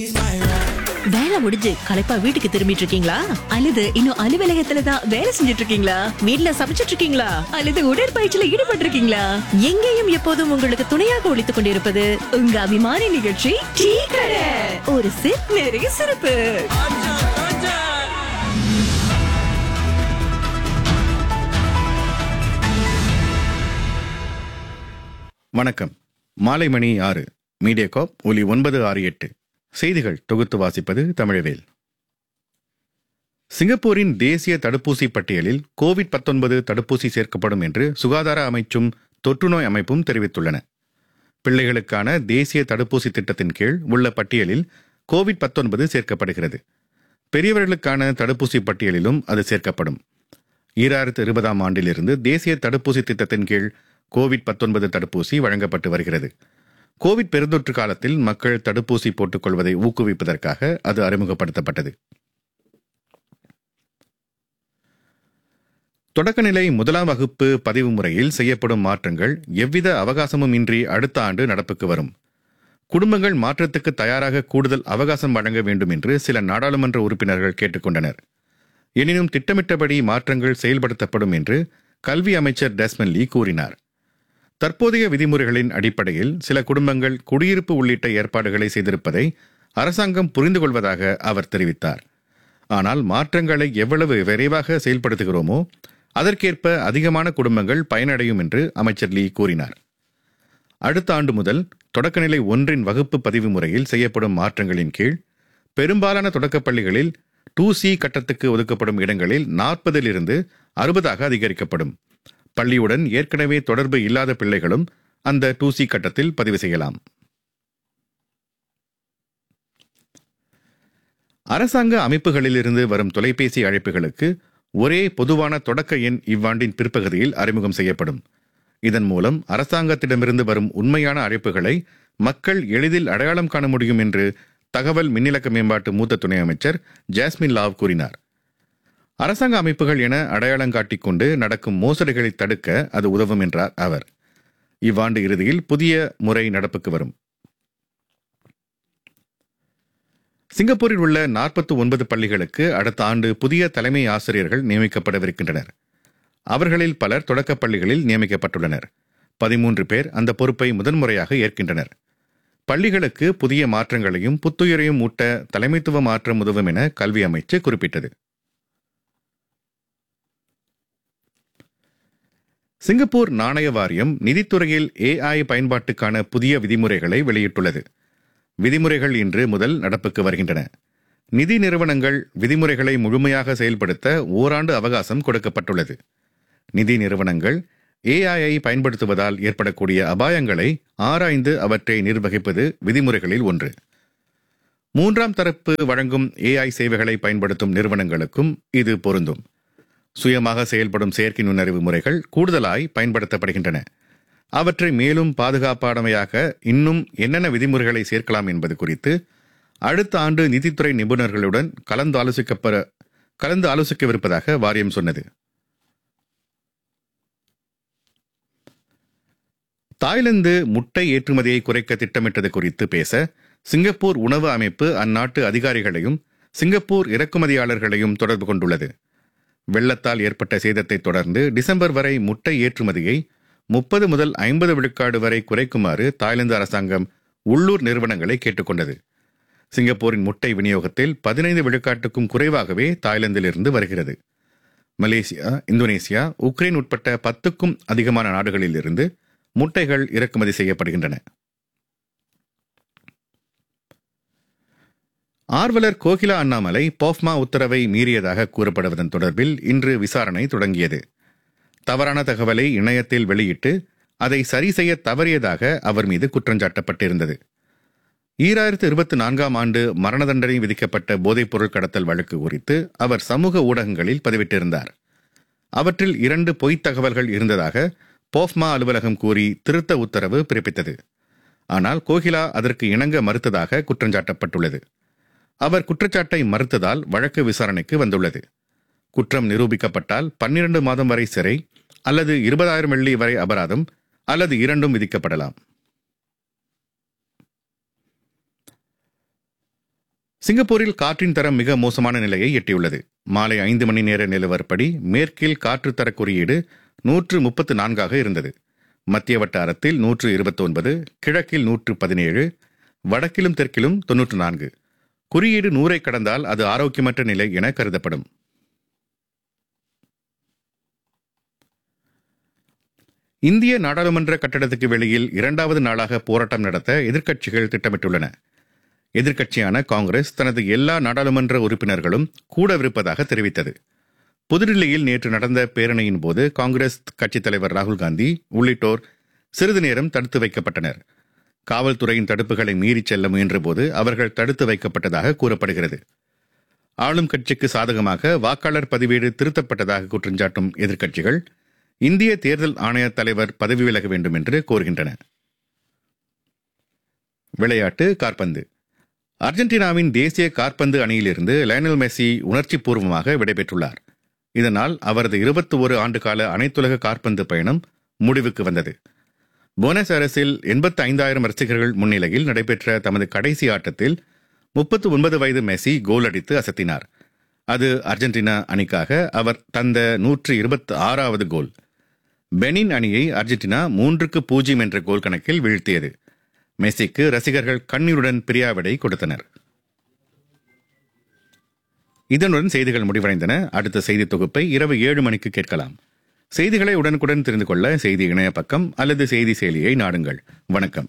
வேலை முடிஞ்சு களைப்பா வீட்டுக்கு திரும்பிட்டு இருக்கீங்களா அல்லது இன்னும் அலுவலகத்துல தான் வேலை செஞ்சுட்டு இருக்கீங்களா வீட்ல சமைச்சிட்டு இருக்கீங்களா அல்லது உடற்பயிற்சியில ஈடுபட்டு இருக்கீங்களா எங்கேயும் எப்போதும் உங்களுக்கு துணையாக ஒழித்துக் கொண்டிருப்பது உங்க அபிமானி நிகழ்ச்சி டீ கடை ஒரு சிப் நிறைய சிறப்பு வணக்கம் மாலை மணி ஆறு மீடியா காப் ஒலி ஒன்பது ஆறு எட்டு செய்திகள் தொகுத்து வாசிப்பது தமிழவேல் சிங்கப்பூரின் தேசிய தடுப்பூசி பட்டியலில் கோவிட் 19 தடுப்பூசி சேர்க்கப்படும் என்று சுகாதார அமைச்சும் தொற்றுநோய் அமைப்பும் தெரிவித்துள்ளன பிள்ளைகளுக்கான தேசிய தடுப்பூசி திட்டத்தின் கீழ் உள்ள பட்டியலில் கோவிட் 19 சேர்க்கப்படுகிறது பெரியவர்களுக்கான தடுப்பூசி பட்டியலிலும் அது சேர்க்கப்படும் ஈராயிரத்து இருபதாம் ஆண்டிலிருந்து தேசிய தடுப்பூசி திட்டத்தின் கீழ் கோவிட் 19 தடுப்பூசி வழங்கப்பட்டு வருகிறது கோவிட் பெருந்தொற்று காலத்தில் மக்கள் தடுப்பூசி போட்டுக்கொள்வதை ஊக்குவிப்பதற்காக அது அறிமுகப்படுத்தப்பட்டது தொடக்கநிலை முதலாம் வகுப்பு பதிவு முறையில் செய்யப்படும் மாற்றங்கள் எவ்வித அவகாசமும் இன்றி அடுத்த ஆண்டு நடப்புக்கு வரும் குடும்பங்கள் மாற்றத்துக்கு தயாராக கூடுதல் அவகாசம் வழங்க வேண்டும் என்று சில நாடாளுமன்ற உறுப்பினர்கள் கேட்டுக்கொண்டனர் எனினும் திட்டமிட்டபடி மாற்றங்கள் செயல்படுத்தப்படும் என்று கல்வி அமைச்சர் டெஸ்மன் லீ கூறினார் தற்போதைய விதிமுறைகளின் அடிப்படையில் சில குடும்பங்கள் குடியிருப்பு உள்ளிட்ட ஏற்பாடுகளை செய்திருப்பதை அரசாங்கம் புரிந்து கொள்வதாக அவர் தெரிவித்தார் ஆனால் மாற்றங்களை எவ்வளவு விரைவாக செயல்படுத்துகிறோமோ அதற்கேற்ப அதிகமான குடும்பங்கள் பயனடையும் என்று அமைச்சர் லீ கூறினார் அடுத்த ஆண்டு முதல் தொடக்கநிலை ஒன்றின் வகுப்பு பதிவு முறையில் செய்யப்படும் மாற்றங்களின் கீழ் பெரும்பாலான தொடக்கப் பள்ளிகளில் டூ சி கட்டத்துக்கு ஒதுக்கப்படும் இடங்களில் நாற்பதிலிருந்து அறுபதாக அதிகரிக்கப்படும் பள்ளியுடன் ஏற்கனவே தொடர்பு இல்லாத பிள்ளைகளும் அந்த டூ சி கட்டத்தில் பதிவு செய்யலாம் அரசாங்க அமைப்புகளிலிருந்து வரும் தொலைபேசி அழைப்புகளுக்கு ஒரே பொதுவான தொடக்க எண் இவ்வாண்டின் பிற்பகுதியில் அறிமுகம் செய்யப்படும் இதன் மூலம் அரசாங்கத்திடமிருந்து வரும் உண்மையான அழைப்புகளை மக்கள் எளிதில் அடையாளம் காண முடியும் என்று தகவல் மின்னிலக்க மேம்பாட்டு மூத்த துணை அமைச்சர் ஜாஸ்மின் லாவ் கூறினார் அரசாங்க அமைப்புகள் என அடையாளம் காட்டிக் கொண்டு நடக்கும் மோசடிகளை தடுக்க அது உதவும் என்றார் அவர் இவ்வாண்டு இறுதியில் புதிய முறை நடப்புக்கு வரும் சிங்கப்பூரில் உள்ள நாற்பத்தி ஒன்பது பள்ளிகளுக்கு அடுத்த ஆண்டு புதிய தலைமை ஆசிரியர்கள் நியமிக்கப்படவிருக்கின்றனர் அவர்களில் பலர் தொடக்கப் பள்ளிகளில் நியமிக்கப்பட்டுள்ளனர் பதிமூன்று பேர் அந்த பொறுப்பை முதன்முறையாக ஏற்கின்றனர் பள்ளிகளுக்கு புதிய மாற்றங்களையும் புத்துயிரையும் ஊட்ட தலைமைத்துவ மாற்றம் உதவும் என கல்வி அமைச்சு குறிப்பிட்டது சிங்கப்பூர் நாணய வாரியம் நிதித்துறையில் ஏஐ பயன்பாட்டுக்கான புதிய விதிமுறைகளை வெளியிட்டுள்ளது விதிமுறைகள் இன்று முதல் நடப்புக்கு வருகின்றன நிதி நிறுவனங்கள் விதிமுறைகளை முழுமையாக செயல்படுத்த ஓராண்டு அவகாசம் கொடுக்கப்பட்டுள்ளது நிதி நிறுவனங்கள் ஏஐஐ பயன்படுத்துவதால் ஏற்படக்கூடிய அபாயங்களை ஆராய்ந்து அவற்றை நிர்வகிப்பது விதிமுறைகளில் ஒன்று மூன்றாம் தரப்பு வழங்கும் ஏஐ சேவைகளை பயன்படுத்தும் நிறுவனங்களுக்கும் இது பொருந்தும் சுயமாக செயல்படும் செயற்கை நுண்ணறிவு முறைகள் கூடுதலாய் பயன்படுத்தப்படுகின்றன அவற்றை மேலும் பாதுகாப்பானவையாக இன்னும் என்னென்ன விதிமுறைகளை சேர்க்கலாம் என்பது குறித்து அடுத்த ஆண்டு நிதித்துறை நிபுணர்களுடன் கலந்து ஆலோசிக்கப்பட கலந்து ஆலோசிக்கவிருப்பதாக வாரியம் சொன்னது தாய்லாந்து முட்டை ஏற்றுமதியை குறைக்க திட்டமிட்டது குறித்து பேச சிங்கப்பூர் உணவு அமைப்பு அந்நாட்டு அதிகாரிகளையும் சிங்கப்பூர் இறக்குமதியாளர்களையும் தொடர்பு கொண்டுள்ளது வெள்ளத்தால் ஏற்பட்ட சேதத்தை தொடர்ந்து டிசம்பர் வரை முட்டை ஏற்றுமதியை முப்பது முதல் ஐம்பது விழுக்காடு வரை குறைக்குமாறு தாய்லாந்து அரசாங்கம் உள்ளூர் நிறுவனங்களை கேட்டுக்கொண்டது சிங்கப்பூரின் முட்டை விநியோகத்தில் பதினைந்து விழுக்காட்டுக்கும் குறைவாகவே தாய்லாந்திலிருந்து வருகிறது மலேசியா இந்தோனேசியா உக்ரைன் உட்பட்ட பத்துக்கும் அதிகமான நாடுகளில் இருந்து முட்டைகள் இறக்குமதி செய்யப்படுகின்றன ஆர்வலர் கோகிலா அண்ணாமலை போஃப்மா உத்தரவை மீறியதாக கூறப்படுவதன் தொடர்பில் இன்று விசாரணை தொடங்கியது தவறான தகவலை இணையத்தில் வெளியிட்டு அதை சரி செய்ய தவறியதாக அவர் மீது குற்றஞ்சாட்டப்பட்டிருந்தது ஈராயிரத்து இருபத்தி நான்காம் ஆண்டு மரண தண்டனை விதிக்கப்பட்ட போதைப்பொருள் கடத்தல் வழக்கு குறித்து அவர் சமூக ஊடகங்களில் பதிவிட்டிருந்தார் அவற்றில் இரண்டு பொய்த் தகவல்கள் இருந்ததாக போஃப்மா அலுவலகம் கூறி திருத்த உத்தரவு பிறப்பித்தது ஆனால் கோகிலா அதற்கு இணங்க மறுத்ததாக குற்றஞ்சாட்டப்பட்டுள்ளது அவர் குற்றச்சாட்டை மறுத்ததால் வழக்கு விசாரணைக்கு வந்துள்ளது குற்றம் நிரூபிக்கப்பட்டால் பன்னிரண்டு மாதம் வரை சிறை அல்லது இருபதாயிரம் வெள்ளி வரை அபராதம் அல்லது இரண்டும் விதிக்கப்படலாம் சிங்கப்பூரில் காற்றின் தரம் மிக மோசமான நிலையை எட்டியுள்ளது மாலை ஐந்து மணி நேர நிலவரப்படி மேற்கில் காற்று தர குறியீடு நூற்று முப்பத்து நான்காக இருந்தது மத்திய வட்டாரத்தில் நூற்று இருபத்தொன்பது கிழக்கில் நூற்று பதினேழு வடக்கிலும் தெற்கிலும் தொன்னூற்று நான்கு குறியீடு நூறை கடந்தால் அது ஆரோக்கியமற்ற நிலை என கருதப்படும் இந்திய நாடாளுமன்ற கட்டடத்துக்கு வெளியில் இரண்டாவது நாளாக போராட்டம் நடத்த எதிர்க்கட்சிகள் திட்டமிட்டுள்ளன எதிர்க்கட்சியான காங்கிரஸ் தனது எல்லா நாடாளுமன்ற உறுப்பினர்களும் கூடவிருப்பதாக தெரிவித்தது புதுடில்லியில் நேற்று நடந்த பேரணியின் போது காங்கிரஸ் கட்சித் தலைவர் ராகுல் காந்தி உள்ளிட்டோர் சிறிது நேரம் தடுத்து வைக்கப்பட்டனர் காவல்துறையின் தடுப்புகளை மீறிச் செல்ல முயன்றபோது அவர்கள் தடுத்து வைக்கப்பட்டதாக கூறப்படுகிறது ஆளும் கட்சிக்கு சாதகமாக வாக்காளர் பதிவேடு திருத்தப்பட்டதாக குற்றஞ்சாட்டும் எதிர்க்கட்சிகள் இந்திய தேர்தல் ஆணைய தலைவர் பதவி விலக வேண்டும் என்று கோருகின்றன விளையாட்டு காற்பந்து அர்ஜென்டினாவின் தேசிய காற்பந்து அணியிலிருந்து லயனல் மெஸ்ஸி உணர்ச்சி பூர்வமாக விடைபெற்றுள்ளார் இதனால் அவரது இருபத்தி ஒரு ஆண்டுகால அனைத்துலக காற்பந்து பயணம் முடிவுக்கு வந்தது போனஸ் அரசில் எண்பத்தி ஐந்தாயிரம் ரசிகர்கள் முன்னிலையில் நடைபெற்ற தமது கடைசி ஆட்டத்தில் முப்பத்து ஒன்பது வயது மெஸ்ஸி கோல் அடித்து அசத்தினார் அது அர்ஜென்டினா அணிக்காக அவர் தந்த நூற்று இருபத்தி ஆறாவது கோல் பெனின் அணியை அர்ஜென்டினா மூன்றுக்கு பூஜ்ஜியம் என்ற கோல் கணக்கில் வீழ்த்தியது மெஸ்ஸிக்கு ரசிகர்கள் கண்ணீருடன் பிரியாவிடை கொடுத்தனர் இதனுடன் செய்திகள் முடிவடைந்தன அடுத்த செய்தி தொகுப்பை இரவு ஏழு மணிக்கு கேட்கலாம் செய்திகளை உடனுக்குடன் தெரிந்து கொள்ள செய்தி இணைய பக்கம் அல்லது செய்தி செயலியை நாடுங்கள் வணக்கம்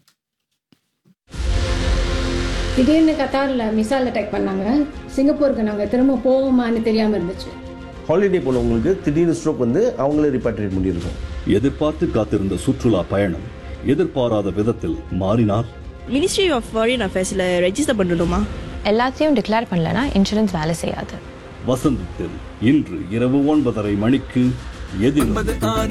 திடீர்னு கத்தாரில் மிசைல் அட்டாக் பண்ணாங்க சிங்கப்பூருக்கு நாங்கள் திரும்ப போவோமான்னு தெரியாமல் இருந்துச்சு ஹாலிடே போனவங்களுக்கு திடீர்னு ஸ்ட்ரோக் வந்து அவங்களே ரிப்பாட்ரியேட் பண்ணியிருக்கோம் எதிர்பார்த்து காத்திருந்த சுற்றுலா பயணம் எதிர்பாராத விதத்தில் மாறினால் மினிஸ்ட்ரி ஆஃப் ஃபாரின் அஃபேர்ஸில் ரெஜிஸ்டர் பண்ணணுமா எல்லாத்தையும் டிக்ளேர் பண்ணலனா இன்சூரன்ஸ் வேலை செய்யாது வசந்தத்தில் இன்று இரவு ஒன்பதரை மணிக்கு எதிர்